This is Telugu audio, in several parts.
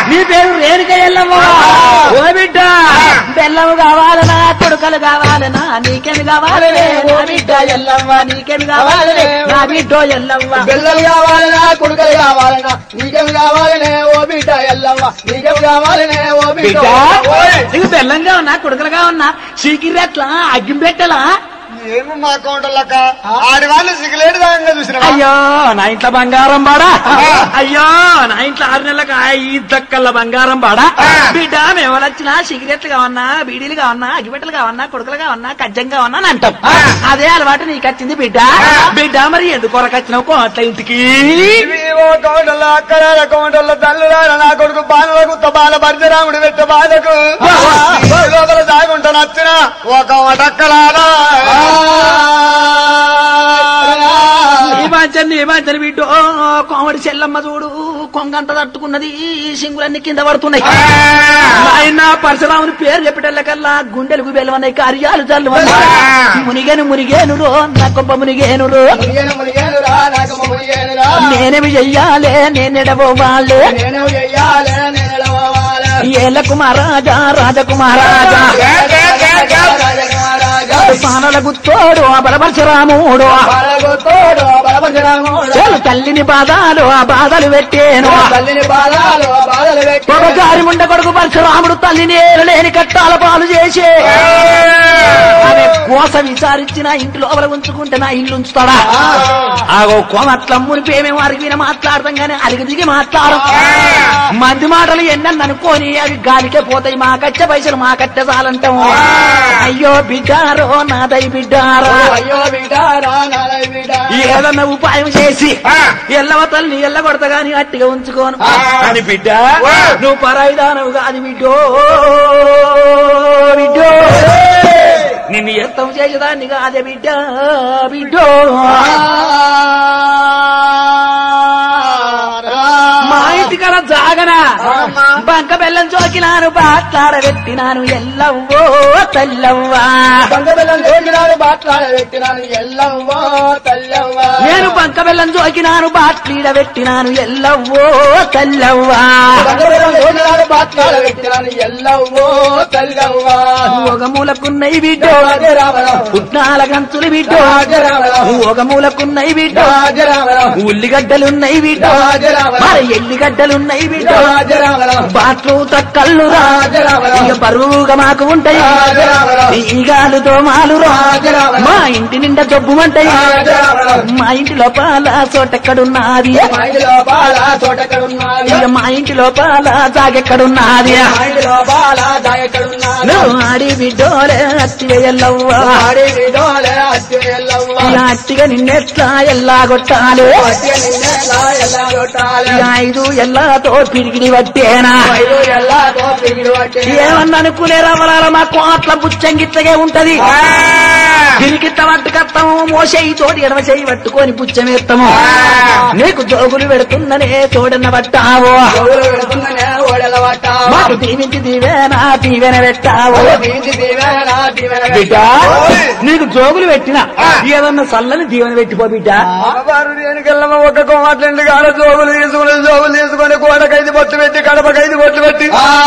నీ పేరు రేణుక ఎల్లమ్మ ఓ బిడ్డ బెల్లము కావాలనా కొడుకలు కావాలనా నీకేమి కావాలనే ఓ బిడ్డ ఎల్లమ్మ నీకేమి కావాలనే నా బిడ్డ ఎల్లమ్మ పిల్లలు కావాలనా కొడుకలు కావాలనా నీకేం కావాలనే ఓ బిడ్డ ఎల్లమ్మ నీకేం కావాలనే ఓ బిడ్డ బిడ్డ నీకు బెల్లంగా ఉన్నా కొడుకలుగా ఉన్నా చీకిరెట్లా అగ్గి పెట్టలా ఏమో మా కౌంటర్లక్క ఆడి వాళ్ళు సిగలేడు దాంగా చూసిన అయ్యో నా ఇంట్లో బంగారం బాడా అయ్యో నా ఇంట్లో ఆరు నెలలకు ఐదు దక్కల బంగారం బాడా బిడ్డ మేము వచ్చినా సిగరెట్లు కావన్నా బీడీలు కావన్నా అగిపెట్టలు కావన్నా కొడుకులు కావన్నా కజ్జం కావన్నా అని అంటాం అదే అలవాటు నీకు వచ్చింది బిడ్డ బిడ్డ మరి ఎందుకు కొరకొచ్చినావు కోట్ల ఇంటికి ఓ కౌంటర్ల అక్కల కౌంటర్ల తల్లులార నా కొడుకు బాణలకు తబాల భర్జరాముడు పెట్ట బాధకు ఈ లోపల దాగుంటా నచ్చిన ఒక వటక్కలారా ఈ బాంచని ఈ బాంచని బిడ్డ కోమడి చెల్లమ్మ చూడు కొంగంత తట్టుకున్నది సింగులన్నీ కింద పడుతున్నాయి ఆయన పరశురాముని పేరు చెప్పేటల్లకల్లా గుండెలకు బెలవన్నాయి కార్యాలు జల్లు మునిగేను మునిగేను రో నా కొంప మునిగేను రో మునిగేను మునిగేనురా నాకు మునిగేనురా నేనేమి చెయ్యాలే నేనెడబోవాలే నేను చెయ్యాలే నేను ఎడవాలే. ఏలకుమారాజా రాజకుమారాజా రాజకుమారాజా. పానల గుత్తోడు ఆ బలపరశురాముడు బలగొత్తోడు, బలపరశురాముడు. చెలు తల్లిని బాధాలు ఆ బాధలు పెట్టేను తల్లిని బాధాలు బాధలు పెట్టి ఒక గారి ముండ కొడుకు పరశురాముడు తల్లిని ఏలలేని కట్టాల పాలు చేసే ఆమె కోస విచారించి నా ఇంటి లోపల ఉంచుకుంటే నా ఇల్లు ఉంచుతాడా ఆగో కోమట్ల మునిపి ఏమేమో అరిగిన మాట్లాడతాం గానీ అలిగి దిగి మాట్లాడం మంది మాటలు ఎన్నని అనుకోని అవి గాలికే పోతాయి మా కచ్చ పైసలు మా కట్టె చాలంటాం అయ్యో బిడ్డారో నాదై బిడ్డారో అయ్యో బిడ్డారా నాలై బిడ్డా ఏదన్నా ఉపాయం చేసి ఎల్లవ తల్లిని ఎల్ల కొడతా గాని గట్టిగా ఉంచుకోను అని బిడ్డ నువ్వు పరాయిదానవు కాదు బిడ్డో బిడ్డో నిన్ను ఎత్తం చేసేదాన్ని కాదే బిడ్డ బిడ్డో మా ఇంటికడ జాగనా బంక బెల్లం చోకినాను బాట్లాడబెట్టినాను ఎల్లవ్వో తల్లవ్వా బంగబెల్లం జోగినాడు మాట్లాడబెట్టినాను ఎల్లవ్వో తల్లవ్వ నేను బంక బెల్లం చోకినాను బాట్లీడబెట్టినాను ఎల్లవ్వో తల్లవ్వా బంగబెల్లం జోగినాడు మాట్లాడబెట్టినాను ఎల్లవ్వో తల్లవ్వ ఒక మూలకున్నయి బిడ్డో రాజరామరావు పుట్నాల గంతులు బిడ్డో రాజరామరావు ఒక మూలకున్నయి బిడ్డో రాజరామరావు ఉల్లిగడ్డలున్నయి బిడ్డో రాజరామరావు మరి ఎల్లిగడ్డలున్నయి బిడ్డో రాజరామరావు బాట్లు తక్కళ్ళు రా రాజరామరావు. ఇక బరువుగా మాకు ఉంటాయి రాజరామరావు. ఈగాలుతో మాలు రా రాజరామరావు. మా ఇంటి నిండా జబ్బుమంటాయి రాజరామరావు. మా ఇంటి లోపల చోటెక్కడున్నది మా ఇంటి లోపల తోటెక్కడున్నది ఇక మా ఇంటి లోపల జాగెక్కడున్నది మా ఇంటి లోపల దాయెక్కడున్నది నువ్వు ఆడి బిడ్డోలే అత్తివే ఎల్లవ్వా ఆడి విడోలే అత్తి ఎల్లవ్వ ఇక అట్టిగా నిన్నెట్లా ఎల్లా కొట్టాలి అత్తి నిన్నెలా ఎలా కొట్టాలి ఇక ఐదు ఎల్లాతో పిడికిడి పట్టేనా ఐదు ఎలా తోపిగిడి పట్టి ఏమన్నా అనుకునే రవలాల మా కోట్ల బుచ్చంగిట్లగే ఉంటది పిరికిట్ల పట్టుకత్తాము మోసేయి తోటి ఎడమ చేయి పట్టుకొని బుచ్చమేస్తాము నీకు జోగులు పెడుతుందనే తోడన్న పట్టావో చెవులు పెడుతుందనే ఓడల పట్టావా మాకు దీవించి దీవేనా దీవెన పెట్టావో దీనికి దీవెన దీవెన బిడ్డ నీకు జోగులు పెట్టినా ఏదన్నా చల్లని దీవెన పెట్టిపో బిడ్డ అమ్మవారు దేనికెళ్ళమ్మ ఒక్క కోమాట్లండి కాడ జోబులు తీసుకుని జోబులు తీసుకొని కోడకైదు బొట్టు పెట్టి కడపకైదు బొట్టు పెట్టి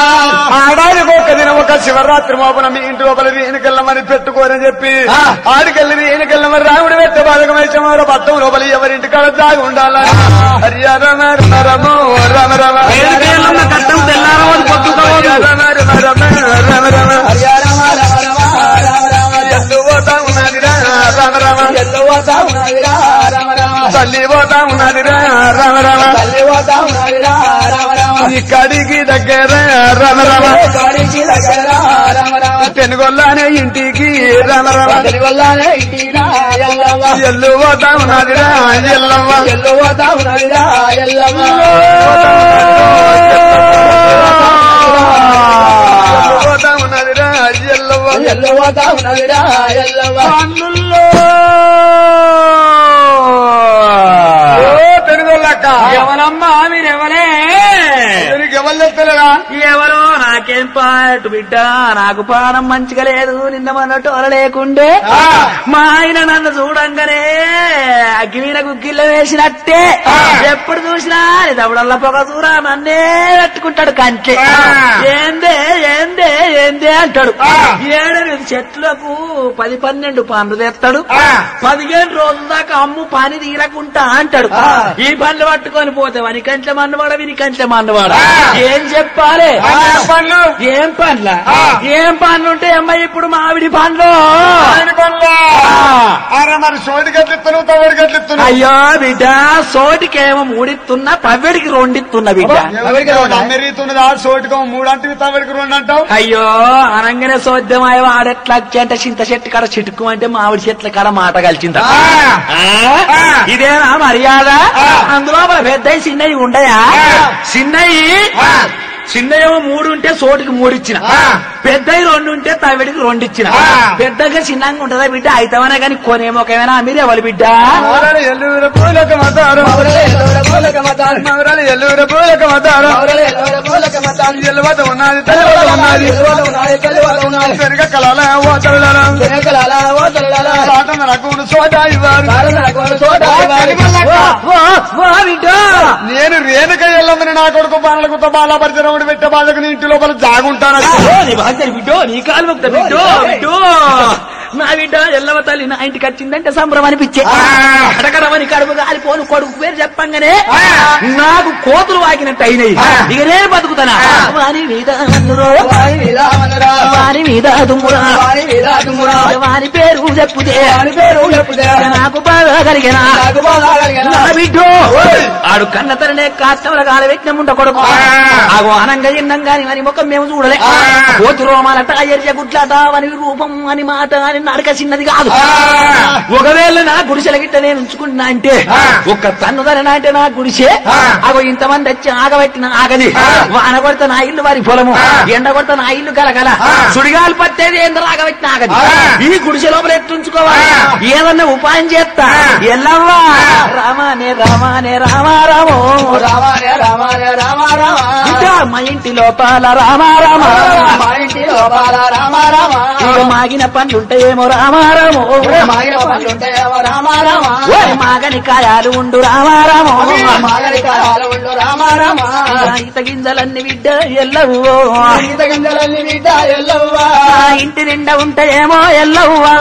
ఆడానికి ఒక్క దినం ఒక శివరాత్రి మోపన మీ ఇంటి లోపల వీనికెళ్ళమని పెట్టుకోరని చెప్పి ఆడికెళ్ళి వీనికెళ్ళమని రాముడు పెట్టే బాధకం వేసామారు పట్టం లోపల ఎవరింటి కాడ దాగి ఉండాలని హరి రమ రమ రమో రమ రమ ఏడుకేళ్ళన్న కట్టం తెల్లారవదు పొద్దుకోవదు. రమ రమ రమ రమ రమ హరి రామ రామ రామ రామ రామ ఎల్లు పోతా ఉన్నదిరా రమ రమ ఎల్లు పోతా ఉన్నదిరా రామ రామ తల్లి పోతా ఉన్నదిరా రమ రమ తల్లి పోతా ఉన్నదిరా రామ రామ ఇక్కడికి దగ్గర రమ రమ గాడికి దగ్గర రామ రామ పెనుగొల్లానే ఇంటికి రమ రమ అతని వల్లనే ఇంటిరా ఎల్లవ్వ ఎల్లు పోతా ఉన్నదిరా ఎల్లమ్మ ఎల్లు పోతా ఉన్నదిరా ఎల్లవ్వ ఎల్లు పోతా ఉన్నదిరా ఎల్లవ్వ ఎల్లు పోతా ఉన్నదిరా ఎల్లవ్వ ఓ పెనుగొల్లక్క ఎవరమ్మా మీరెవరే దీనికి ఎవరు తెత్తలేరా ఎవరో నాకే నాకేం పాటు బిడ్డ నాకు పానం మంచిగా లేదు నిన్న మొన్నటోల లేకుండే మా ఆయన నన్ను చూడంగానే అగ్గిమీన గుగ్గిళ్ళ వేసినట్టే ఎప్పుడు చూసినా తప్పుడల్లా పొగ చూరా నన్నే పెట్టుకుంటాడు కంటే ఏందే ఏందే ఏందే అంటాడు ఏడెనిమిది చెట్లకు పది పన్నెండు పండ్లు తెస్తాడు పదిహేను రోజుల దాకా అమ్ము పని తీరకుంటా అంటాడు ఈ పండ్లు పట్టుకొని పోతే వని కంచె మన్నవాడ విని కంచె మన్నవాడ ఏం చెప్పాలి పండ్లు ఏం పండ్ల ఏం పండ్లు ఉంటే అమ్మాయి ఇప్పుడు మామిడి పండ్లు ఆయన పండ్లు అరే మరి సోటి గట్లిస్తున్నావు తవడి గట్లిస్తున్నావు అయ్యో బిడ్డ సోటికేమో మూడిస్తున్నా పవ్వడికి రెండిస్తున్నా బిడ్డ ఎవరికి అమెరితున్నది ఆ సోటికో మూడు అంటే తవడికి రెండు అంటావు అయ్యో అనగానే సోద్యమాయ వాడెట్లా అంటే చింత చెట్టు కాడ చిటుకు అంటే మామిడి చెట్ల కాడ మాట కలిసిందా ఆ? ఇదేనా మర్యాద అందులో మన పెద్దవి చిన్నవి ఉండయా చిన్నవి చిన్నయేమో మూడు ఉంటే సోటికి మూడు ఇచ్చిన పెద్దవి రెండు ఉంటే తవిడికి రెండు ఇచ్చిన పెద్దగా చిన్నగా ఉంటుందా బిడ్డ అయితేమనే కానీ కొనేమో ఒకవేనా మీరు ఎవరు బిడ్డ మౌరాలు ఎల్లూరు పూలక మతారు మౌరాలు ఎల్లూరు పూలక మతారు ఎల్లువత ఉన్నది తల్లివత ఉన్నది పెరుగ కలాల ఓతరులలో సాటన రకమును సోట ఇవ్వారు ఓ, ఓ బిడ్డ నేను రేణుక ఎల్లమ్మని నా కొడుకు బాలలకు బాలపరిచరముడు పెట్టే బాధకు నీ ఇంటి లోపల జాగుంటాను ఓ, నీ భాగ్యం బిడ్డో నీ కాలు మొక్త బిడ్డో బిడ్డో నా బిడ్డ ఎల్లవ తల్లి నా ఇంటికి వచ్చిందంటే సంబరం అనిపించే అడగడమని కడుపు కాలిపోను కొడుకు పేరు చెప్పంగానే నాకు కోతులు వాకినట్టు అయినాయి ఇక నేను బతుకుతానా వారి మీద అన్నురో, వారి మీద దుమ్మురా వారి పేరు చెప్పుదే నాకు బాగా కలిగిన నా బిడ్డో ఆడు కన్న తరనే కాస్తంలో కాల పెట్టిన ముండ కొడుకు ఆగో అనంగా ఇన్నం గాని అని ముఖం మేము చూడలే కోతి రోమాలట ఎర్య గుడ్లట అని రూపం అని మాట అని నడక చిన్నది కాదు ఒకవేళ నా గుడిసెల గిట్ట నేను ఉంచుకుంటున్నా అంటే ఒక్క తన్నుదరనా అంటే నా గుడిసే అగో ఇంతమంది వచ్చి ఆగబెట్టిన ఆగది వాన కొడితే నా ఇల్లు వారి పొలము ఎండ కొడితే నా ఇల్లు కలగల సుడిగాలు పట్టేది ఏందో ఆగబెట్టిన ఆగది ఈ గుడిసె లోపల ఎట్టుంచుకోవాలి ఏదన్నా ఉపాయం చేస్తా ఎల్లవ్వా రామానే రామానే రామారామో బిడ్డ, మా ఇంటి లోపల రామారామ ఇక మాగిన పండ్లుంటాయేమో రామారామో ఓరి మాగని కాయాలు ఉండు రామారామో ఈత గింజలన్నీ బిడ్డ ఎల్లవ్వో ఆ ఇంటి నిండా ఉంటాయేమో ఎల్లవ్వా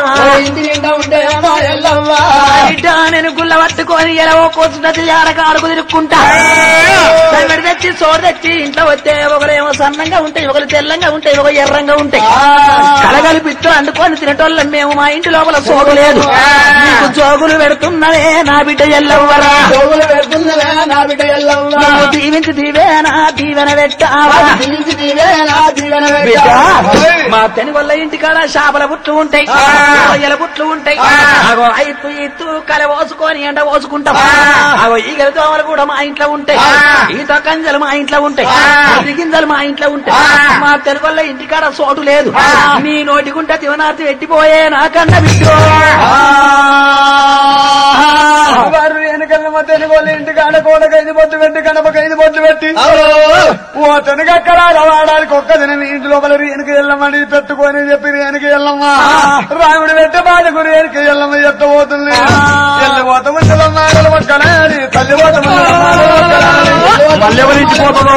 బిడ్డ నేను గుల్ల పట్టుకొని ఎలవో కోసున్నది ఆడకాడుకు తిరుక్కుంటా తమిడి తెచ్చి సోడు తెచ్చి ఇంట్లో వస్తే ఒకరేమో సన్నంగా ఉంటాయి ఒకరు తెల్లంగా ఉంటాయి ఒక ఎర్రంగా ఉంటాయి కలగలిపిట్టు అండుకొని తినటోళ్ళం మేము మా ఇంటి లోపల సోడు లేదు నీకు జోగులు పెడుతున్నదే నా బిడ్డ ఎల్లవ్వరా నువ్వు దీవించి దీవేనా దీవెన పెట్టావా బిడ్డ మా తెని వల్ల ఇంటికాడ చేపల బుట్లు ఉంటాయి రొయ్యల బుట్లు ఉంటాయి అగో ఐత్తు ఇత్తు కల పోసుకొని ఎండ పోసుకుంటాం అగో ఈగల దోమలు కూడా మా ఇంట్లో ఉంటాయి ఈత కంజలు మా ఇంట్లో ఉంటాయి అరటి గింజలు మా ఇంట్లో ఉంటాయి మా తెలుగు వల్ల ఇంటికాడ సోటు లేదు నీ నోటికుంటే తివనార్తి పెట్టిపోయే నాకన్న బిడ్డో వారు వెనకల్ల మా తెలుగు ఇంటికి ఆడ కోడకైదు బొట్టు పెట్టి కడపకైదు బొట్టు పెట్టి ఓ తెనగక్కడ వాడానికి ఒక్క దినం ఇంటి లోపల రేణుకి వెళ్ళమని పెట్టుకొని చెప్పి రేణుకి వెళ్ళమ్మా రాముడు పెట్టే బాధకు రేణుకి వెళ్ళమ్మ ఎత్త పోతుంది వెళ్ళిపోతాము ఒక్కలాలి తల్లి మళ్ళెవరించి పోతుందో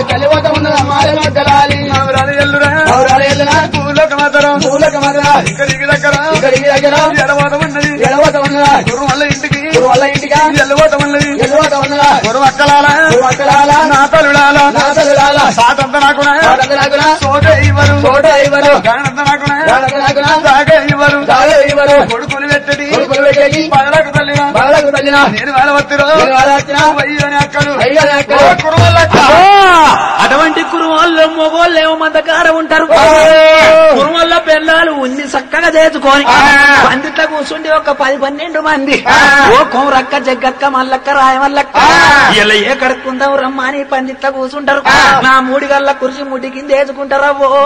ఎల్లురా పూలకు మాత్రం ఇక్కడికి దగ్గర ఎడబోతమున్నది గురు వల్ల ఇంటికి ఎల్లిపోతమున్నది గురు అక్కలాల నా తల్లుడాల సాతంత నాకునా సోటే ఇవ్వరు గానంత నాకునా సాగే ఇవ్వరు కొడుకులు పెట్టడి పదలకు తల్లిన నేను వేలవత్తిరో అయ్యని అక్కలు ఓ కురువల్లక్క. అటువంటి కురుమల్లో మొగోళ్ళేమో మందకారం ఉంటారు కురుమల్ల పిల్లలు ఉన్ని చక్కగా చేసుకొని పందిట్ల కూర్చుండి ఒక పది పన్నెండు మంది ఓ కోరక్క జగ్గక్క మల్లక్క రాయమల్లక్క ఇలా ఏ కడుక్కుందాం రమ్మని పందిట్ల కూర్చుంటారు నా మూడి గల్ల కురిసి ముడి కింద వేసుకుంటారా ఓ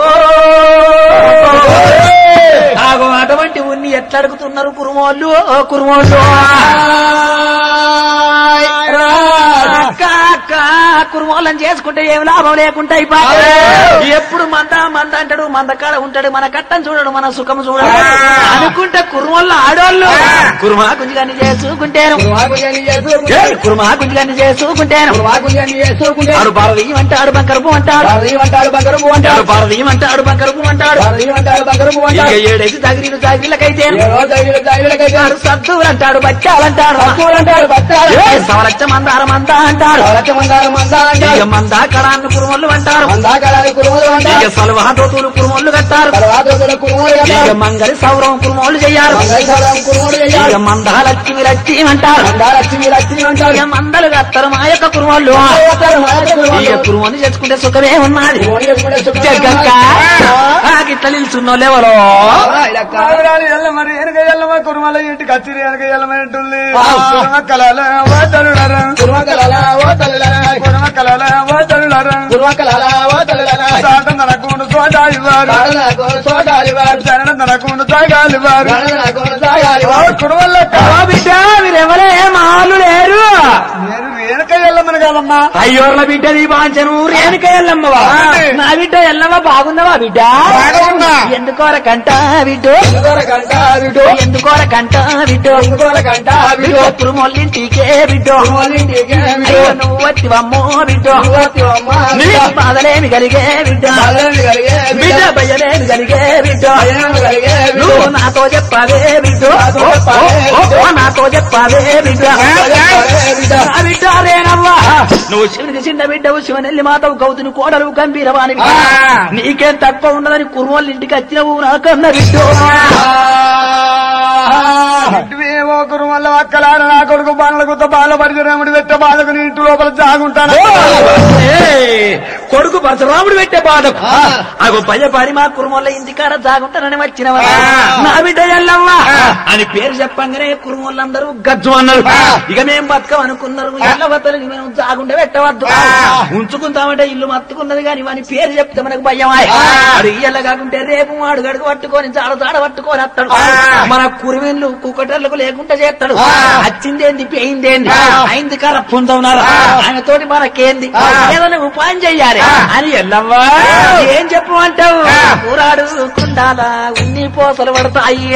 ఆగో అటువంటి ఉన్ని ఎట్లా అడుగుతున్నారు కురుమోళ్ళు ఓ కురుమోళ్ళు అక్క అక్క కురుమోళ్ళని చేసుకుంటే ఏం లాభం లేకుండా అయిపోయి ఎప్పుడు మంద మంద అంటాడు మంద కాడ ఉంటాడు మన కట్టం చూడడు మన సుఖం చూడడు అనుకుంటే కురుమోళ్ళ ఆడోళ్ళు కురుమా గుంజుగాన్ని చేసుకుంటేను ఏ, కురుమా గుంజుగాన్ని చేసుకుంటేను ఆడు భారతీయం అంటాడు బంకరపు అంటాడు ఆడు భారతీయం అంటాడు బంకరపు అంటాడు ఇక ఏడైతే తగిలిన తగిలకైతే ఆడు సద్దులు అంటాడు బచ్చాలంటాడు ఏ, సవలచ్చ మందార మంద అంటాడు ఇక మందా కడాన్ని కురుమొల్లు అంటారు ఇక సలువా దోతులు కురుమొల్లు కట్టారు ఇక మంగళి సౌరం కురుమోళ్ళు చెయ్యారు ఇక మందా లక్ష్మి లక్ష్మి అంటారు ఇక మందలు కత్తారు మా యొక్క కురుమోళ్ళు ఇక కురుమోని చేసుకుంటే సుఖమే ఉన్నది జగ్గక్క గిట్ల నిల్చున్నోళ్ళెవరో కాదురాలు ఎల్లమరి వెనక ఎల్లమ కురుమల ఇంటికి వచ్చిరి వెనక ఎల్లమంటుంది కురుమ కలాల ఓతలుడరా కురుమ కలాల ఓతలుడరా సాట నరకుండు సోడా ఇవ్వారు జనన నరకుండు తాగాలి వారు కురుమల్ల ఓ బిడ్డ మీరెవరే మాలు లేరు నేను వెనక ఎల్లమని కాదమ్మా అయ్యోర్ల బిడ్డ నీ బాంచను రేణుక ఎల్లమ్మవా నా బిడ్డ ఎల్లమ్మ బాగుందవా బిడ్డ బాగున్నా. ఎందుకోరకంట బిడ్డు ఎందుకోరకంట బిడ్డు బిడ్డు తిరుమొల్లింటికే బిడ్డు అయ్యో నువ్వు వచ్చివమ్మో బిడ్డు నీ బాధలేమి కలిగే బిడ్డ బిడ్డ భయలేమి కలిగే బిడ్డ నువ్వు నాతో చెప్పావే బిడ్డ నాతో చెప్పావే బిడ్డ నా బిడ్డ రేనవ్వా నువ్వు శివునికి చిన్న బిడ్డవు శివనెల్లి మాతవు గౌతుని కోడలు గంభీరవాణి నీకేం తక్కువ ఉన్నదని కురుమోళ్ళ ఇంటికి వచ్చినవు నాకన్న బిడ్డ ఇంటివేవో కురుమల్ల అక్కలార నా కొడుకు బాణలకు బాల పరిచరాముడి పెట్ట బాధకు నీ ఇంటి లోపల జాగుంటాను ఏయ్, కొడుకు పరశురాముడు పెట్టే బాధకు అగో భయపడి మా కురుమోళ్ళ ఇంటికాడ జాగుంటానని వచ్చినవా నా బిడ్డ ఎల్లవ్వా అని పేరు చెప్పంగానే కురుమోళ్ళందరూ గజ్జు అన్నారు ఇక మేం బతకం అనుకున్నారు ఎల్లవతలకి మేము జాగుండే పెట్టవద్దు ఉంచుకుంటామంటే ఇల్లు మత్తుకున్నది కానీ వాని పేరు చెప్తే మనకు భయమా అడు ఇయ్యల్ల కాకుంటే రేపు వాడు గడుగు పట్టుకొని చాడ చాడ పట్టుకొని వస్తాడు మన కురిమెన్లు కుక్కటర్లకు లేకుండా చేస్తాడు వచ్చిందేంది పోయిందేంది అయింది కర పొందవునారు ఆయన తోటి మనకేంది ఏదైనా ఉపాయం చెయ్యాలి అని ఎల్లవ్వా ఏం చెప్పమంటావు కూరాడు కుండాలా ఉన్ని పోసలు పడతాయి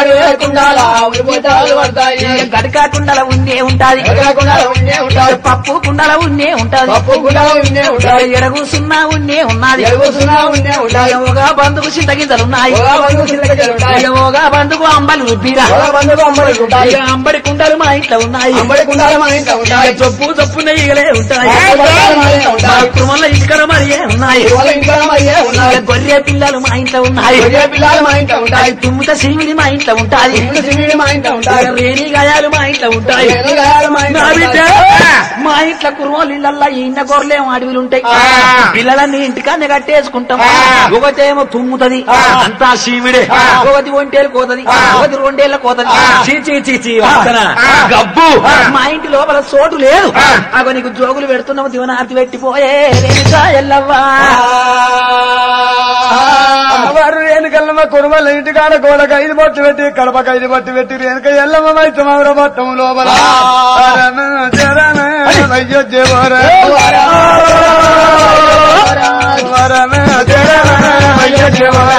గడకా కుండల ఉన్నే ఉంటాది పప్పు కుండల ఉన్నే ఉంటాది ఎడగూసున్నా ఉన్నే ఉన్నది ఏమోగా బంధుకు చింతగింజలున్నాయి ఏమోగా బంధుకు అంబలి రుబ్బిరా ఇక అంబడి కుండలు మా ఇంట్లో ఉన్నాయి ఇక చొప్పు చొప్పున ఈగలే ఉంటాయి మా కుటుంబంలో ఇసుకలు మరియే ఉన్నాయి ఇక గొర్రె పిల్లలు మా ఇంట్లో ఉన్నాయి ఇక తుమ్ముత సిమిడి మా ఇంట్లో ఉంటాయి ఇక రేణి గాయాలు మా ఇంట్లో ఉంటాయి నా బిడ్డ, మా ఇంట్లో కుర్రోలు ఇళ్ళల్లా ఈయన గొర్రెలేమో అడవిలు ఉంటాయి పిల్లలన్నీ ఇంటికాన్నే కట్టేసుకుంటాం ఒకటేమో తుమ్ముతది అంతా శివుడే ఒకటి ఒంటేలు కోతది ఒకటి రెండేళ్ల కోతది చీ చీ చీ చీ వాసన. గబ్బు మా ఇంటి లోపల చోటు లేదు అగో నీకు జోగులు పెడుతున్నావు దివనార్తి పెట్టిపోయే రేణుకా ఎల్లవ్వా అమ్మవారు రేణుకెళ్ళమ్మ కురుమల ఇంటికాడ గోడకు ఐదు బొట్టు పెట్టి కడపకు ఐదు బొట్టు పెట్టి రేణుక ఎల్లమ్మ మైతమర బట్టం లోపల అరన జరన అయ్యో జవర వరన జరన అయ్యో జవర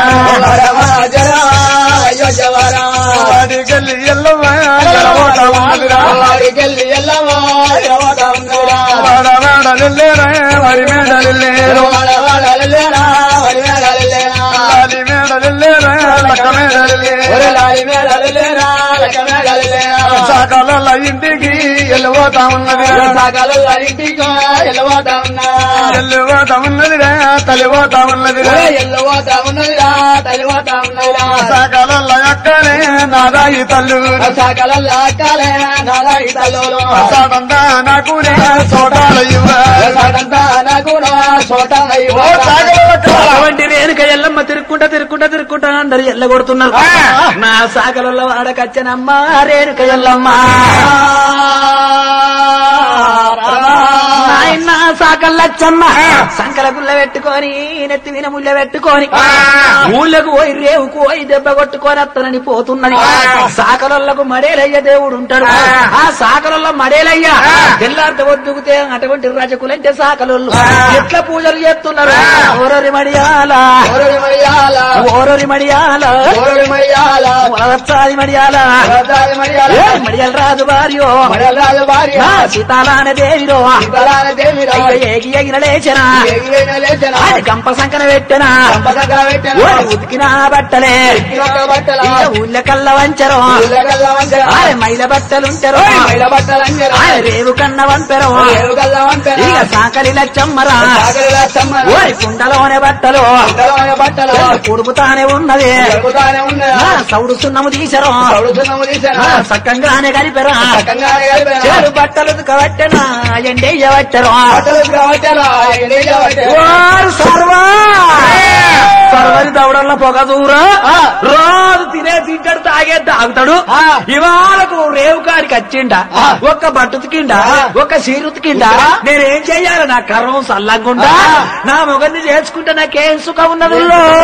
వాడికెళ్ళి ఎల్లమ్మ ఎల్లబోతా ఉన్నదిరా. వాడ వాడ నిల్లేరా, వరి మేడ నిల్లేరు. వాడి మేడ నిల్లేరా, లక్క మేడ నిల్లేరు. సకల ఇంటికి వెళ్ళిపోతా ఉన్నది వెళ్ళిపోతా ఉన్నదిరా తలిపోతా ఉన్నదిరా సకల అక్కనే నాదాయి తల్లు సడంతా నాకు చోటాల అటువంటి రేణుక ఎల్లమ్మ తిరుక్కుంటా తిరుక్కుంటా తిరుక్కుంటా అందరు ఎల్ల కొడుతున్నారు నా సాగలలో వాడకచ్చనమ్మ రేణుక ఎల్లమ్మ నా నాయన సాకల్లచ్చమ్మ సంకల గుల్ల పెట్టుకొని నెత్తి విన ముళ్ళ పెట్టుకొని ఊళ్ళకు పోయి రేవుకు పోయి దెబ్బ కొట్టుకొని అత్తనని పోతున్నది సాకలొల్లకు మడేలయ్య దేవుడు ఉంటాడు ఆ సాకలొల్ల మడేలయ్య తెల్లారితే వద్దుకుతే అటువంటి రజకులంటే సాకలొల్లు ఎట్లా పూజలు చేస్తున్నారు ఓరరి మడియాల ఓరడి మడియాల ఓరరి మడియాల ఓరడి మడియాల వరచాది మడియాల వరదాది మడియాల ఏ మడియల్ రాజు భార్యో మడియాల భార్య నా సీతాలాన దేవిరో సీతారామ దేవి అయ్యో ఏగి ఎగిన లేచనా ఎగిరైన లేచన అది గంప సంకన పెట్టనా సంపదగా పెట్టన ఓరి ఉతికిన బట్టలే ఇరొక బట్టల ఇక ఊళ్ళ కల్ల వంచరు ఉల్లగల్ల వంచన ఆరే మైల బట్టలుంటరు మైల బట్టలంజన ఆరే రేవు కన్న వంపెరు ఎరుగల్ల వంచన ఇక సాకలి లచ్చమ్మరా సాగరిలా సమ్మన ఓరి కుండలోనే బట్టలు ఉల్లగల్ల బట్టల కుడుపుతానే ఉన్నది జరుగుతానే ఉన్నదా ఆ, సౌడు సున్నము తీసరు చదువుతున్నాము తీసిన ఆ, సక్కంగానే కలిపెరా చక్కగానే కలిపిన చేరు బట్టలు కవట్టెనా ఎండేయవట్టరు బట్టలు కావట్టాలా ఎన్ని కావట్టాలా వారు సర్వా సర్వరి దవడల్ల పొగ దూర రోజు తినే తింటాడు తాగే తాగుతాడు ఆ. ఇవాళకు రేవు కాడికి వచ్చిండ ఆ. ఒక్క బట్టు ఉతికిండ ఆ. ఒక్క సీరు ఉతికిండ ఆ. నేనేం చెయ్యాలి నా కర్రం సల్లంగుండా ఆ. నా మొగన్ని చేసుకుంటే నాకేం సుఖం ఉన్నది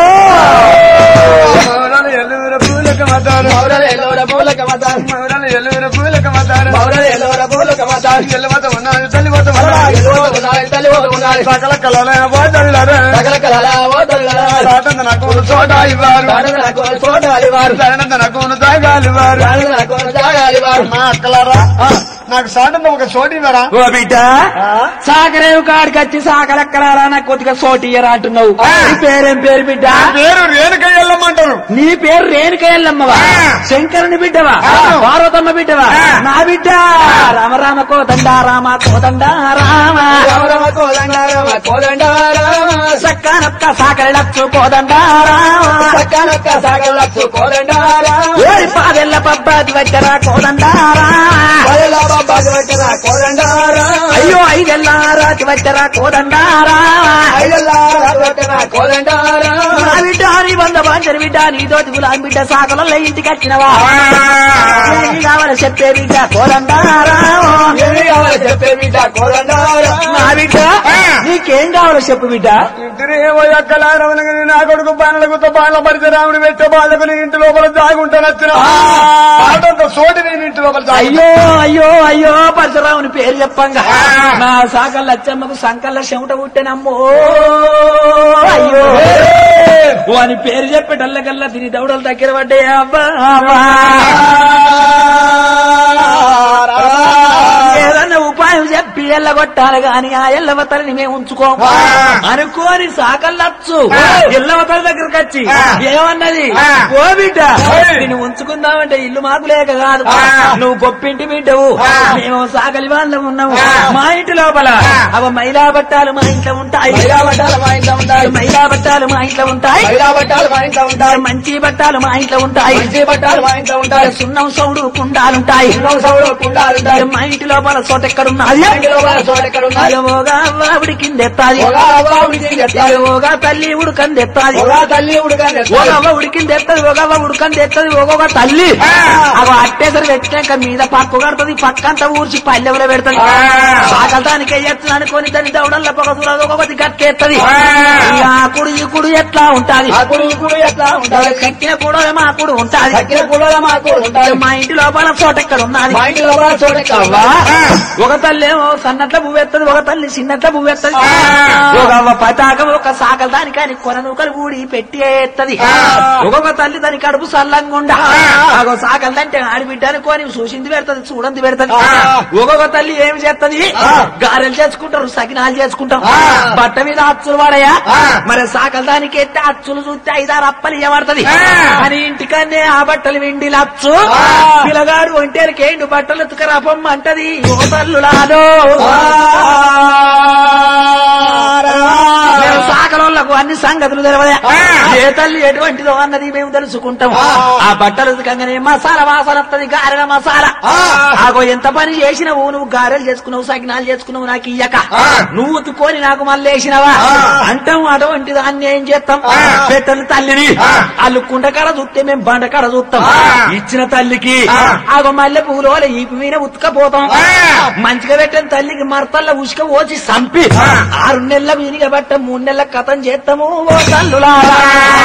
మౌరాలు ఎల్లుగురు పూలకు మతారు మౌరలు ఎల్లవర పూలక మతారు మౌరాలు ఎల్లుగురు పూలకు మతారు మౌరలు ఎల్లవర పూలక మతారు ఎల్లవత ఉన్నాడు తల్లివత ఉన్నాడు తల్లి ఉండాలి సకల కళల పోతారు సకల కళల ఓతల సాటంత నాకు చోట ఇవ్వారు నాకు చూడాలి వారు సాటంత నాకు తాగాలి వారు నాకు జాగాలి వారు మా అక్కలారా నాకు సాటంత ఒక చోటు ఇవ్వరా ఓ బిడ్డ సాకరేవు కాడికి వచ్చి సాకలెక్కలారా నాకు కొద్దిగా సోటియ్యరా అంటున్నావు ఆ. నీ పేరేం పేరు బిడ్డ పేరు రేణుక ఎల్లమంటారు నీ పేరు రేణుకయ్యల్లమ్మవా ఆ. శంకరుని బిడ్డవా ఆ. పార్వతమ్మ బిడ్డవా ఆ. నా బిడ్డ రామ రామ కోదండ రామ కోదండ రామ రామ రామ కోదండ రామ కోదండ రామ సక్కనొక్క సాకరలచ్చు కోదండ రామ సక్కనొక్క సాగలచ్చు కోదండ రామ ఓరి పాదెల్ల పబ్బాది వచ్చరా కోదండ రామ వదల బాబాకి వచ్చిన కోదండ రామ అయ్యో ఐదెల్ల రాతి వచ్చరా కోదండ రామ ఐదల్లా వచ్చిన కోదండ రామ నా బిడ్డ నీ వంద బాంచరి బిడ్డ నీతోటి గులాం బిడ్డ సాకలలో ఇంటికి వచ్చినవా ఏమి కావాలి చెప్పే బిడ్డ కోదండ రామ ఏమి కావాలి చెప్పే బిడ్డ కోదండ రామ నా బిడ్డ నీకేం కావాలో చెప్పు బిడ్డ ఇంటిరేమో ఎక్కలారవనగని నా కొడుకు బాణలకు బాణల పడితే రాముడు పెట్టే బాధకు నీ ఇంటి లోపల దాగుంటాను వచ్చిన ఆటంత సోటి నేను ఇంటి లోపల దాగి అయ్యో అయ్యో అయ్యో పరశురాముని పేరు చెప్పంగా నా సాకల్ల అచ్చమ్మకు సంకల్ల చెమట పుట్టెనమ్మో అయ్యో వాని పేరు చెప్పేటల్లకల్లా తిని దౌడలు దగ్గర పడ్డాయి అబ్బా అబ్బా. ఏదన్నా ఉపాయం చెప్పి ఎల్లగొట్టాలి గాని ఆ ఎల్లవతలని మేము ఉంచుకోం అనుకోని సాకల్లచ్చు ఎల్లవతల దగ్గరకు వచ్చి ఏమన్నది ఓ బిడ్డ నిన్ను ఉంచుకుందామంటే ఇల్లు మాకు లేక కాదు నువ్వు గొప్పింటి బిడ్డవు మేము సాగలి వాళ్ళం ఉన్నాము మా ఇంటి లోపల అవ మైలా బట్టాలు మా ఇంట్లో ఉంటాయి మైలా బట్టాలు మా ఇంట్లో ఉంటాయి మైలా బట్టాలు మా ఇంట్లో ఉంటాయి మైలా బట్టాలు మా ఇంట్లో ఉంటాయి మంచి బట్టాలు మా ఇంట్లో ఉంటాయి మంచి బట్టాలు మా ఇంట్లో ఉంటాయి సున్నం సౌడు కుండాలుంటాయి ఎన్నో సౌడు కుండాలు ఉంటాయి మా ఇంటి లోపల చోట ఎక్కడున్నది మా ఇంటి లోపల చోట ఎక్కడ ఉన్నాయి ఓగా ఆవిడి కింద ఎత్తాది ఒక అవ్వ ఉడికి చెప్తారు ఓగా తల్లి ఉడకంది ఎత్తాది ఒక తల్లి ఉడకని ఒక అవ్వ ఉడికింది ఎత్తది ఒక అవ్వ ఉడకంది ఎత్తది ఒక్కొక్క తల్లి అవి అట్టేసరి పెట్టాక మీద పక్కు కడుతుంది పక్కంతా ఊర్చి పల్లెవలో పెడుతుంది సాగతానికి ఎత్తుంది అనుకొని దాని దౌడల్ల పొగ దూరదు ఒక్కొక్కటి గట్టేత్తది ఆ కుడు ఈ కుడు ఎట్లా ఉంటాది ఆ కుడు ఈ కుడు ఎట్లా ఉంటాయి కక్కిన కూడా మా కుడు ఉంటాది తక్కిన కూడా మా కూడా ఉంటాయి మా ఇంటి లోపల చోట ఎక్కడ ఉన్నది మా ఇంటి లోపల చోట ఎక్కడ అవ్వా, ఉన్నాయి? ఒక తల్లి ఏమో సన్నట్ల పువ్వెత్తది ఒక తల్లి చిన్నట్ల పువ్వెత్తది ఒక అవ్వ పతాకం ఒక సాకల దానికని కొన నూకలు ఊడి పెట్టి ఎత్తది ఒక్కొక్క తల్లి దాని కడుపు సల్లంగుండా ఒక సాకలు అంటే ఆడిబిడ్డ అనుకోని చూసింది పెడతది చూడంది పెడతది ఒక్కొక్క తల్లి ఏమి చేస్తది గారెలు చేసుకుంటారు సకినాలు చేసుకుంటారు బట్ట మీద అచ్చులు వాడయా మరి సాకల దానికి ఎత్తే అచ్చులు చూస్తే ఐదారు అప్పలు ఇవ్వబడుతుంది అని ఇంటికన్నే ఆ బట్టలు వెండి లచ్చు పిల్లగాడు ఒంటేలకి ఏండు బట్టలు ఎత్తుకరాపమ్మ అంటది ఓ తల్లులాదో మేము సాకలోళ్ళకు అన్ని సంగతులు తెలవదా ఏ తల్లి ఎటువంటిదో అన్నది మేము తెలుసుకుంటాం ఆ బట్టలు ఉతకంగానే మసాలా వాసన వస్తుంది గారెల మసాలా ఆగో ఎంత పని చేసినావు నువ్వు గారెలు చేసుకున్నావు సకినాలు చేసుకున్నావు నాకు ఇయ్యక నువ్వు ఉతుకొని నాకు మళ్ళీ వేసినవా అంటాం అటువంటి దాన్ని ఏం చేస్తాం పెట్టని తల్లిని వాళ్ళు కుండకాడ చూస్తే మేము బండకాడ చూస్తాం ఇచ్చిన తల్లికి ఆగో మల్లె పువ్వులో ఈపి మీద ఉతకపోతాం మంచిగా పెట్టిన తల్లికి మరతల్ల ఉసుక పోసి సంపి ఆరు నెలల వీనిగా బట్ట మూడు నెలల కథం చేస్తాము ఓ తల్లులారా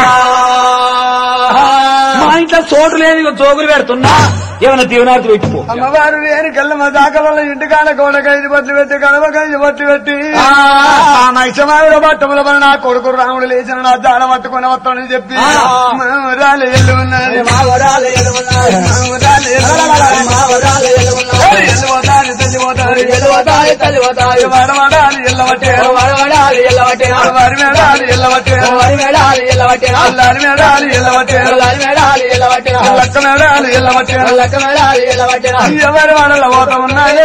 మా ఇంట్లో చోటు లేని జోగులు పెడుతున్నా ఏమైనా దీవనార్థి పెట్టిపో అమ్మవారు లేని కళ్ళ దాకల ఇంటికాడ గోడకైదు బట్లు పెట్టి గడవకైదు బట్లు పెట్టి ఆ నైషమావిడ బట్టముల వలన నా కొడుకు రాముడు లేచిన నా జాడ పట్టుకొని వస్తానని చెప్పి మామూరాలు ఎల్లు ఉన్నది మావరాలు ఎలుగున్నారు. మామూరాలు ఎల్లు ఉన్నది. మావరాలు ఎలుగున్నారు. ఎల్లువతారు, తెల్లివతారు. ఎలుగుతాయి, తల్లివతాయి. వడవడాలు ఎల్లవట్టేరు. వడవడాలు ఎల్లవట్టేరు. వారి మేడాలు ఎల్లవట్టేరు. వరి మేడాలు ఎల్లవట్టేరు. అల్లారి మేడాలు ఎల్లవట్టేరు. అల్లారి మేడాలు ఎల్లవట్టేరు. లక్క మేడాలు ఎల్లవట్టేరు. లక్క మేడాలు ఎల్లవట్టేరు. ఎవరి వాళ్ళ పోత ఉన్నాయే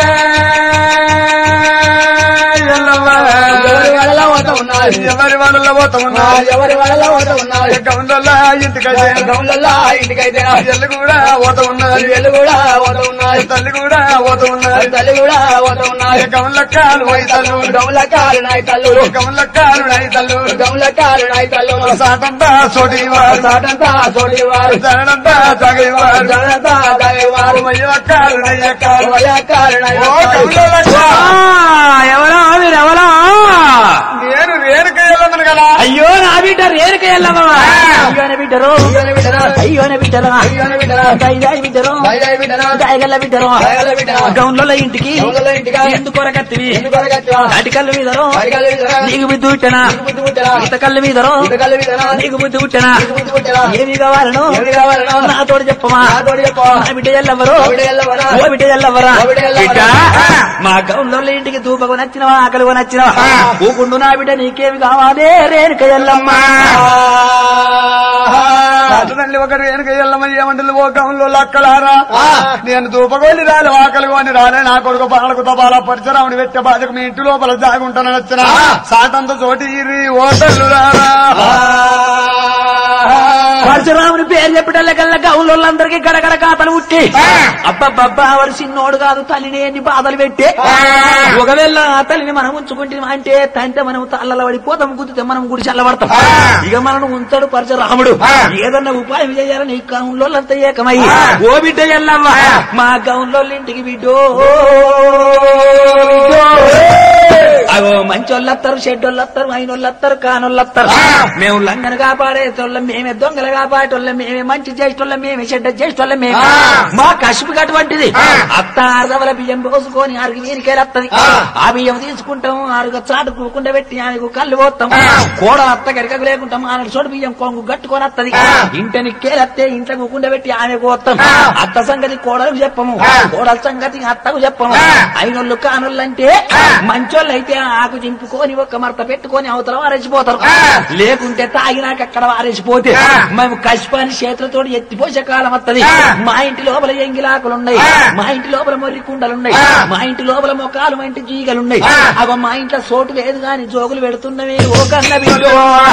ఎల్లవ్వ. ఎవరి వడలో ఓట ఉన్నది. ఎవరి వాళ్ళ పోత ఉన్నాయి ఎవరి వడలో ఓట ఉన్నది. గౌండల్లా ఇంటికైతే గౌన్లల్లో ఇంటికైతే ఎల్లు కూడా పోత ఉన్నది ఎల్లు కూడా ఓట ఉన్నది. తల్లి కూడా పోత ఉన్నది తల్లి కూడా ఓట ఉన్నది. గౌన్లక్కాలు వైతల్లు గౌలకారు నాయ తల్లుడు గౌన్లక్కాలు నైతల్లు గౌలకారు నాయ తల్లుడు సాటంతా సోటివారు సాటంతా చోటివారు జనంతా తగేవారు జనంతా దాగేవారు మయ్యక్కాలు నయ్యక్కాలు వలకారు నాయ ఓ గౌన్లక్క ఎవరా మీరెవరా నేను రేణుక వెళ్ళమను కదా అయ్యో నా బిడ్డ రేరుక ఎల్లమ్మా అయ్యోనే బిడ్డరు అయ్యోనే బిడ్డరా. అయ్యోనే బిడ్డరా అయ్యోనే బిడ్డరా. దైదాయి బిడ్డరు దయగల బిడ్డరా. దాయగల్ల బిడ్డరు దయగల బిడ్డరా. గౌన్లలో ఇంటికి గౌన్లలో ఇంటికా. ఎందుకు కొరకత్తివి ఎందుకొరకత్తివా? అటికల్లు మీదరు అడిగల బిడ్డరా. నీకు బుద్ధి పుట్టనా నీకు బుద్ధి పుట్టరా? ఇతకల్లు మీదరు ఇతకల్ల బిడ్డరా. నీకు బుద్ధి పుట్టనా నీకు బుద్ధి పుట్టరా? ఏమి కావాలను ఏమి కావాలనో? నాతోడు చెప్పమా నాతోడు చెప్పు. నా బిడ్డ ఎల్లవరు నా బిడ్డ ఎల్లవరా? ఓ బిడ్డ ఎల్లవరా ఓ బిడ్డ ఎల్లవరా? బిడ్డ మా గౌన్లో ఇంటికి దూపకు నచ్చినవా ఆకలి నచ్చినవా ఊకుండు నా బిడ్డ నీకేమి కావాలి రేణుక ఎల్లమ్మ తల్లి ఒకటి వెనుక ఎల్లమ్మ ఏమంటుంది ఓ గౌన్లో లక్కలారా నేను దూపగోని రాలి ఆకలి కొని రాలే నా కొడుకు పాలకు తపాల పరిచరాముని పెట్టే బాధకు మీ ఇంటి లోపల జాగుంటానని వచ్చిన సాటంత చోటి ఇరి ఓ తల్లులారా పరశురాముని పేరు చెప్పటల్లకల్లా గౌన్లందరికీ గడగడ కాతలు ఉట్టి అబ్బబ్బబ్బా వాడు చిన్నోడు కాదు తల్లిని ఎన్ని బాధలు పెట్టే ఒకవేళ ఆ తల్లిని మనం ఉంచుకుంటే అంటే తంటే మనం తల్లల పడిపోతాం గుద్దితే మనం గుడి చల్లబడతాం ఇక మనం ఉంచాడు పరశురాముడు ఏదన్నా ఉపాయం చేయాలని గౌన్లోళ్ళంతా ఏకమై ఓ బిడ్డ ఎల్లమ్మ మా గౌన్లో ఇంటికి బిడ్డో అగో మంచోళ్ళు వస్తారు షెడ్డోళ్ళు వస్తారు అయినోళ్ళు వస్తారు కానోళ్ళు వస్తారు మేము లంగను కాపాడేటోళ్ళం మేమే దొంగలు కాపాడేటోళ్ళం మేమే మంచి చేసేటోళ్ళం మేమే చెడ్డ చేసేటోళ్ళం మేమే మా కసుపు అటువంటిది అత్త అరదవల బియ్యం పోసుకొని ఆరుగు వీరికే వస్తుంది ఆ బియ్యం తీసుకుంటాం ఆరుగు చాటు కూకుండా పెట్టి ఆయనకు కళ్ళు పోతాం కోడ అత్త గరికకు లేకుంటాం ఆయన చోటు బియ్యం కొంగు కట్టుకొని వస్తుంది ఇంటని కేలత్తే ఇంట్లో కూకుండా పెట్టి ఆమె పోతాం అత్త సంగతి కోడలకు చెప్పము కోడల సంగతి అత్తకు చెప్పము అయినోళ్ళు కానోళ్ళు అంటే మంచోళ్ళు అయితే ఆకు చింపుకొని ఒక్క మరత పెట్టుకొని అవతల వారేసిపోతారు లేకుంటే తాగినాక అక్కడ వారేసిపోతే మేము కష్పాని చేతులతో ఎత్తిపోసే కాలం వస్తది మా ఇంటి లోపల ఎంగిలాకులున్నాయి మా ఇంటి లోపల మొర్రి కుండలున్నాయి మా ఇంటి లోపల మొక్కలు మా ఇంటి జీగలున్నాయి అగో మా ఇంట్లో సోటు లేదు గాని జోగులు పెడుతున్నవి ఓ కన్న బిడ్డో.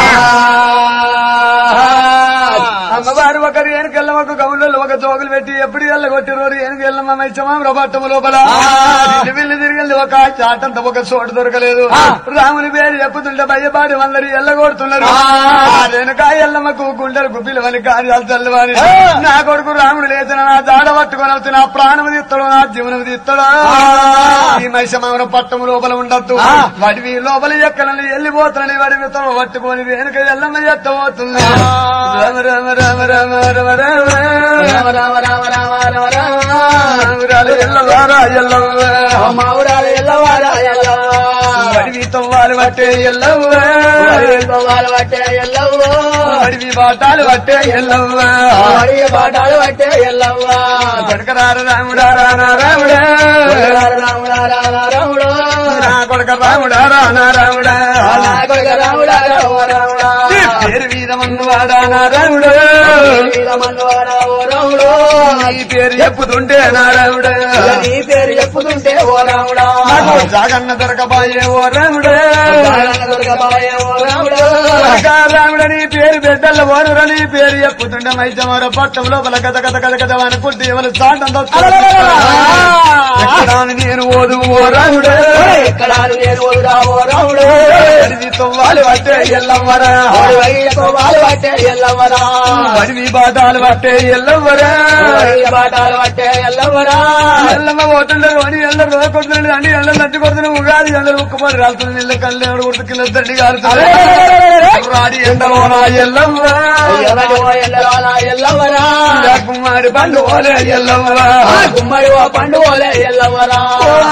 అమ్మవారు ఒక రేణుకెళ్ళం ఒక గౌన్లలో ఒక జోగులు పెట్టి ఎప్పుడు ఎల్లగొట్టిరోరు ఏనుకెళ్ళమ్మ మైచమా ప్రభాట్టము లోపల ఇల్లు విల్లు తిరిగి ఒక చాటంత ఒక చోటు దొరకలేదు రాముని పేరు చెప్పుతుంటే భయపాడి అందరు ఎల్లగొడుతున్నారు రేణుకా ఎల్లమ్మకు గుండెలు గుప్పిలు అని కార్యాలు చల్లవని నా కొడుకు రాముడు లేచిన నా జాడ పట్టుకొని వచ్చి నా ప్రాణం తీస్తాడు నా జీవనం తీస్తాడు ఈ మైసమాన పట్టము లోపల ఉండద్దు వాటి లోపల ఎక్కడని వెళ్ళిపోతానని వాడి విత్తనం పట్టుకొని రేణుక ఎల్లమ్మ ఎత్తబోతుంది రామ రామ రామ రామ రామ రామ రామ రామ రామ రామ రామ రామ రామురాలు ఎల్లవారా ఎల్లవ్వ మావురాలు ఎల్లవారా ఎల్లవా అడివి తవ్వాలి పట్టే ఎల్లవ్వ వాళ్ళు పట్టే ఎల్లవ్వ అడివి బాటాలు పట్టే ఎల్లవ్వ అడిగే పాఠాలు పట్టే ఎల్లవ్వ కొడకరార రాముడా రానా రాముడా రాముడా రామ రాముడు నా కొడక రాముడా రానా రాముడా నా కొడుకు రాముడా రామ రాముడా పేరు వీరమన్ను వాడా నా రాముడు వీరమన్నవాడా ఓ రాముడు నీ పేరు చెప్పుతుంటే నారాయణుడు నీ పేరు చెప్పుతుంటే ఓ రాముడా నాకు జాగన్న దొరకబాయే ఓ రాముడు నారాయణ దొరకబాయే ఓ రాముడా రాముడు నీ పేరు బిడ్డల ఓరురా నీ పేరు చెప్పుతుంటే మైజమర పట్టం లోపల కథ కథ కథ కథ అనుకుంటే ఎవరు సాటం ఎక్కడాని నేను ఓదు ఓ రాముడు ఎక్కడ నేను వదురా ఓ రాముడు అడివి తొవ్వాలి పట్టే ఎల్లమ్మరా వైరకో వాళ్ళు పట్టే ఎల్లవరా అడివి బాధాలు పట్టే ఎల్లమ్మరా బాటాలు పట్టే ఎల్లవరా ఎల్లమ్మ పోతుండరు అని ఎల్ల రోజు కొడుతున్నాడు అని ఎల్ల నచ్చి కొడుతున్న ఉగాది ఎల్ల ఉక్కుమని రాస్తుంది నీళ్ళ కళ్ళు ఎవడు కొడుతు కింద తండ్రి కారుతుంది రాడి ఎండలోనా ఎల్లమ్మరా ఎవరు ఓ ఎల్లవరా ఎల్లవరా కుమారి పండు ఓలే ఎల్లమ్మరా గుమ్మడి ఓ పండు ఓలే ఎల్లవరా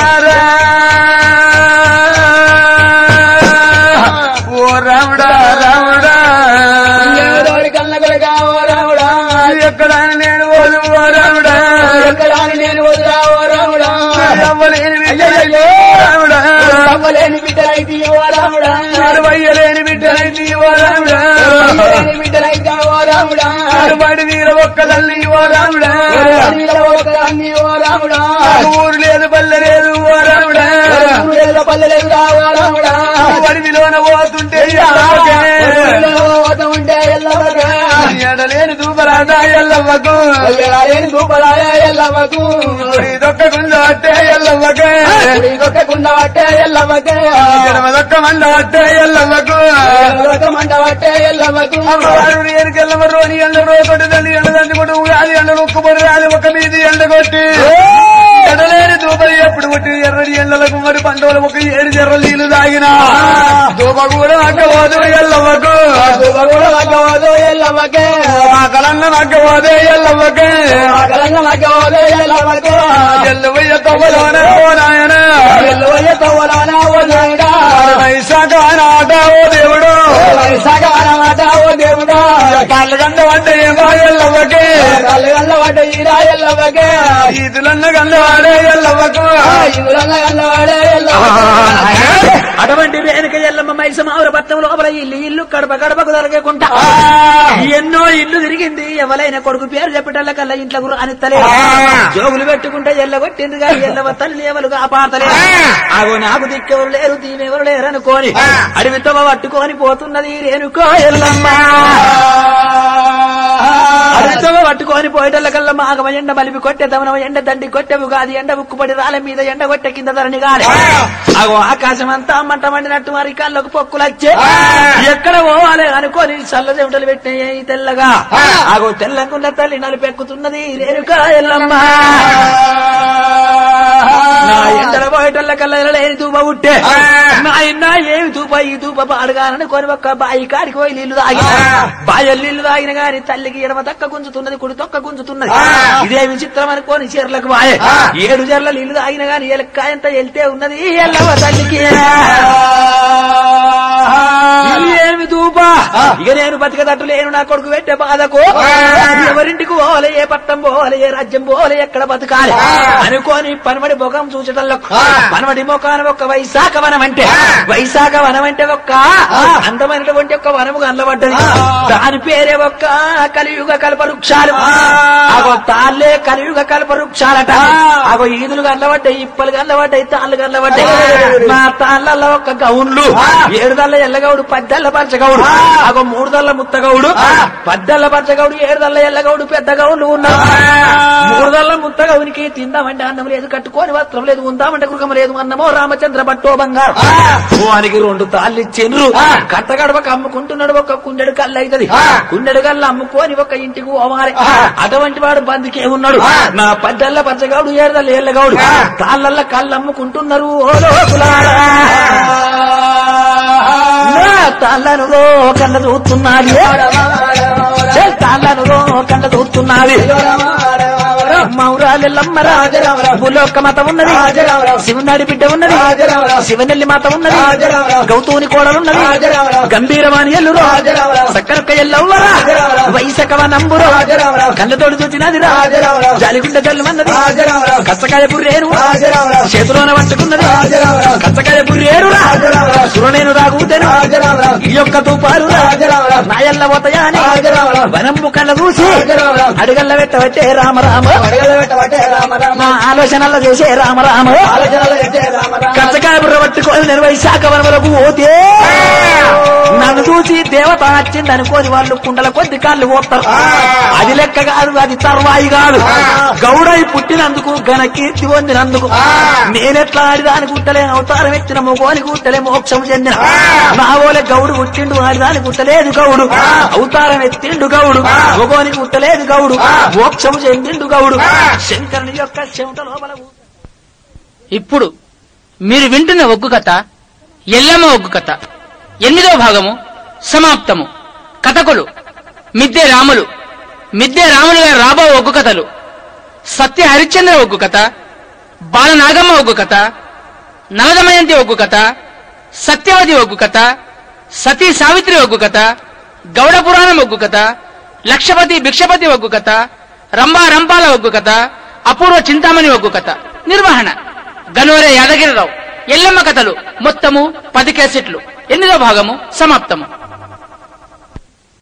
ఓ రాముడా రాముడా ఎవరి కన్న కొరగా ఓ రాముడా ఎక్కడ నేను ఓదు ఓ రాముడా ఎక్కడ నేను వదురా ఓ రాముడా అవ్వలేని బిడ్డ రాముడా అవ్వలేని బిడ్డలైతే ఓ రాముడా అరవయ్యలేని బిడ్డలైంది ఓ రాముడా అవ్వలేని బిడ్డలైతే ఓ రాముడా అరవడి వీర ఒక్క తల్లి ఓ రాముడా అడవిలో ఒకదాన్ని ఓ రాముడా ఊరు లేదు పల్లె లేదు ఓ రాముడా ఊరేళ్ళ పల్లెలేదురా ఓ రాముడా అడవిలోన పోతుంటే ఎల్లమ్మకే. ఊరిలో పోత ఉంటే ఎల్లవరా ఎడలేని దూపరాదా ఎల్లమ్మకు ఎలాలేని దూపలాయ ఎల్లవకు దొక్క గుంజ అట్టే ఎల్లమ్మకే కుడికొక్క కుండ పట్టే ఎల్లవకే ఎడమ దొక్క మండ అట్టే ఎల్లమ్మకు మండ పట్టే ఎల్లవకు అమ్మవారు ఎరికెల్లమ్మ రోని ఎండ రోకొట్టి తండ్రి ఎండ తండ్రి కొట్టు ఉగాది ఎండ ఉక్కుపడి రాలి ఒక మీది ఎండ కొట్టి ఎడలేని దూపలు ఎప్పుడు కొట్టి ఎర్రడి ఎండలకు మరి పండుగలు ఒక ఏడు జర్ర నీళ్లు తాగిన దూప కూడా అక్కవోదు ఎల్లమ్మకు కూడా మగ్గవదు ఎల్లవకే మా కలన్న అక్కవోదే ఎల్లమ్మకే మగలంగ మగ్గవదు ఎల్లవకు ఎల్లువయ్య తవ్వలోనే ఓ నాయన ఎల్లువయ్య తవ్వలాన ఓ నాయుడా వైశాఖ నాట ఓ దేవుడు వైశాఖ అనమాట ఓ దేవుడా కళ్ళ గంట అంటే ఏమో ఎల్లమ్మకే కళ్ళగల్ల పడ్డ ఈరా ఎల్లవకే ఈదులన్న గంట వాడే ఎల్లమ్మకు ఇవులంగ గల్లవాడే ఎల్లవకు అటువంటి రేణుక ఎల్లమ్మ మైసమావుల పట్నం లోపల ఇల్లు ఇల్లు కడప గడపకు దొరకకుండా ఎన్నో ఇల్లు తిరిగింది ఎవరైన కొడుకు పేరు చెప్పటల్ల కల్లా ఇంట్లో అనిత్తలే జోగులు పెట్టుకుంటే ఎల్లగొట్టింది కానీ ఎల్లవ తల్లి ఎవరు కాపాడతలే ఆగో నాకు దిక్కెవరు లేరు దీమెవరు లేరు అనుకోని అడవితో పట్టుకొని పోతున్నది రేణుకో ఎల్లమ్మ అడవితో పట్టుకొని పోయేటల్ల కల్లా మాగమ ఎండ మలిపి కొట్టే దమనమ ఎండ దండి కొట్టే ఉగాది ఎండ ఉక్కుపడి రాళ్ళ మీద ఎండ కొట్టే కింద ధరణి గాలి అగో ఆకాశం అంతా మంట మండినట్టు మరి కళ్ళకు పొక్కులు వచ్చే ఎక్కడ పోవాలి అనుకోని చల్ల చెమటలు పెట్టినాయి తెల్లగా అగో తెల్లకున్న తల్లి నలిపెక్కుతున్నది రేణుకా ఎల్లమ్మ నా ఎండల పోయేటల్ల కల్లా లేని దూప ఉట్టే నా ఇన్న ఏమి దూప ఈ దూప పాడగానని కొని ఒక్క బాయి కాడికి పోయి నీళ్లు తాగిన బాయలు నీళ్లు తాగిన గాని తల్లికి ఎడమ తక్క గుంజుతున్నది కుడి తొక్క గుంజుతున్నది ఇదే విచిత్రం అనుకోని చీరలకు బాయే ఏడు చీరల నీళ్లు తాగిన గాని ఎలక్కాయంత వెళ్తే ఉన్నది ఎల్లవ తల్లికి ఇది ఏమి దూప ఇక నేను బతికదట్టు లేను నా కొడుకు పెట్టే బాధకు ఎవరింటికి పోవాలి ఏ పట్టం పోవాలి ఏ రాజ్యం పోవాలి ఎక్కడ బతకాలి అనుకోని పనమడి ముఖం చూచటంలో పనమడి ముఖాన ఒక వైశాఖ వనం అంటే వైశాఖ వనం అంటే ఒక్క అందమైనటువంటి ఒక వనము కనబడ్డది దాని పేరే ఒక్క కలియుగ కల్ప వృక్షాలు అగో తాళ్ళే కలియుగ కల్ప వృక్షాలట అగో ఈదులు కనబడ్డాయి ఇప్పలు కనబడ్డాయి తాళ్ళు కనబడ్డాయి మా తాళ్ళల్లో ఒక గౌన్లు ఏడు దల్ల ఎల్లగౌడు పద్దెల్ల పరచగౌడు అగో మూడు దల్ల ముత్తగౌడు పద్దెల్ల పరచగౌడు ఏడు దల్ల ఎల్లగౌడు పెద్ద గౌన్లు ఉన్నారు మూడు దల్ల ముత్తగౌనికి తిందామంటే అన్నం లేదు కట్టుకోని వస్త్రం లేదు ఉందామంటే గృహం లేదు అన్నమో రామచంద్ర పట్టో బంగారు వానికి రెండు తాళ్ళు ఇచ్చిండ్రు కట్టగడపక అమ్ముకుంటున్నాడు ఒక కుండెడు కళ్ళు అవుతుంది కుండెడు కళ్ళు అమ్ముకొని ఒక ఇంటికి పోవాలి అటువంటి వాడు బందికే ఉన్నాడు నా పద్దెల్ల పచ్చగౌడు ఏడదల్ల ఎల్లగౌడు తాళ్ళల్ల కళ్ళు అమ్ముకుంటున్నారు ఓ లోకులారా నా తాళ్ళను రో కళ్ళ చూస్తున్నది చే తాళ్ళను రో కళ్ళ చూస్తున్నది మౌరాలెల్లమ్మ భూలోక మత ఉన్నది శివునాడి బిడ్డ ఉన్నది శివనెల్లి మాత ఉన్నది గౌతూని కోడలున్నది గంభీరవాణి ఎల్లురు సక్కరొక్క ఎల్లవ్వరా వైశాఖ శకవ నంబురు రాజరామరావు. కళ్ళతోడు చూచినది రా రాజరామరావు. జాలిగుండ జల్లుమన్నది రాజరామరావు. కచ్చకాయ బుర్రేను రాజరామరావు. చేతిలోన పట్టుకున్నది రాజరామరావు. కచ్చకాయ బుర్రేరు రా రాజరామరావు. సురనేను రాగుతేను రాజరామరావు. ఈ యొక్క తూపారు రా రాజరామరావు. నాయల్ల పోతాయా అని రాజరామరావు. వనంబు కళ్ళ చూసి రాజరామరావు. అడుగల్ల పెట్టవట్టే రామ రామ అడగలు పెట్టబట్టే రామ రామ మా ఆలోచనల్లో చేసే రామ రామ ఆలోచనలు పెట్టే రామ రామ కచ్చకాయ బుర్ర పట్టుకొని నేను వైశాఖ వరకు పోతే నన్ను చూసి దేవత నచ్చింది అనుకోని వాళ్ళు కుండల కొద్ది కాళ్ళు పోతారు అది లెక్క కాదు అది తర్వాయి కాదు గౌడై పుట్టినందుకు ఘన కీర్తి పొందినందుకు నేనెట్లా ఆడిదాని గుట్టలే అవతారం ఎత్తిన మొగోని గుట్టలే మోక్షం చెందిన నా ఓలే గౌడు పుట్టిండు ఆడిదాని గుట్టలేదు గౌడు అవతారం ఎత్తిండు గౌడు మొగోని గుట్టలేదు గౌడు మోక్షం చెందిండు గౌడు శంకరుని యొక్క చెమట లోపల ఊ- ఇప్పుడు మీరు వింటున్న ఒగ్గు కథ ఎల్లమ్మ ఒగ్గు కథ ఎనిమిదో భాగము సమాప్తము కథకులు మిద్దె రాములు మిద్దె రాములు గారి రాబో ఒగ్గు కథలు సత్య హరిశ్చంద్ర ఒగ్గు కథ బాలనాగమ్మ ఒగ్గు కథ నలదమయంతి ఒగ్గు కథ సత్యవతి ఒగ్గు కథ సతీ సావిత్రి ఒగ్గు కథ గౌడ పురాణం ఒగ్గు కథ లక్షపతి భిక్షపతి ఒగ్గు కథ రంభా రంపాల ఒగ్గు కథ అపూర్వ చింతామణి ఒగ్గు కథ నిర్వహణ గనోరే యాదగిరిరావు ఎల్లమ్మ కథలు మొత్తము పది కేసెట్లు ఎనిమిదో భాగము సమాప్తము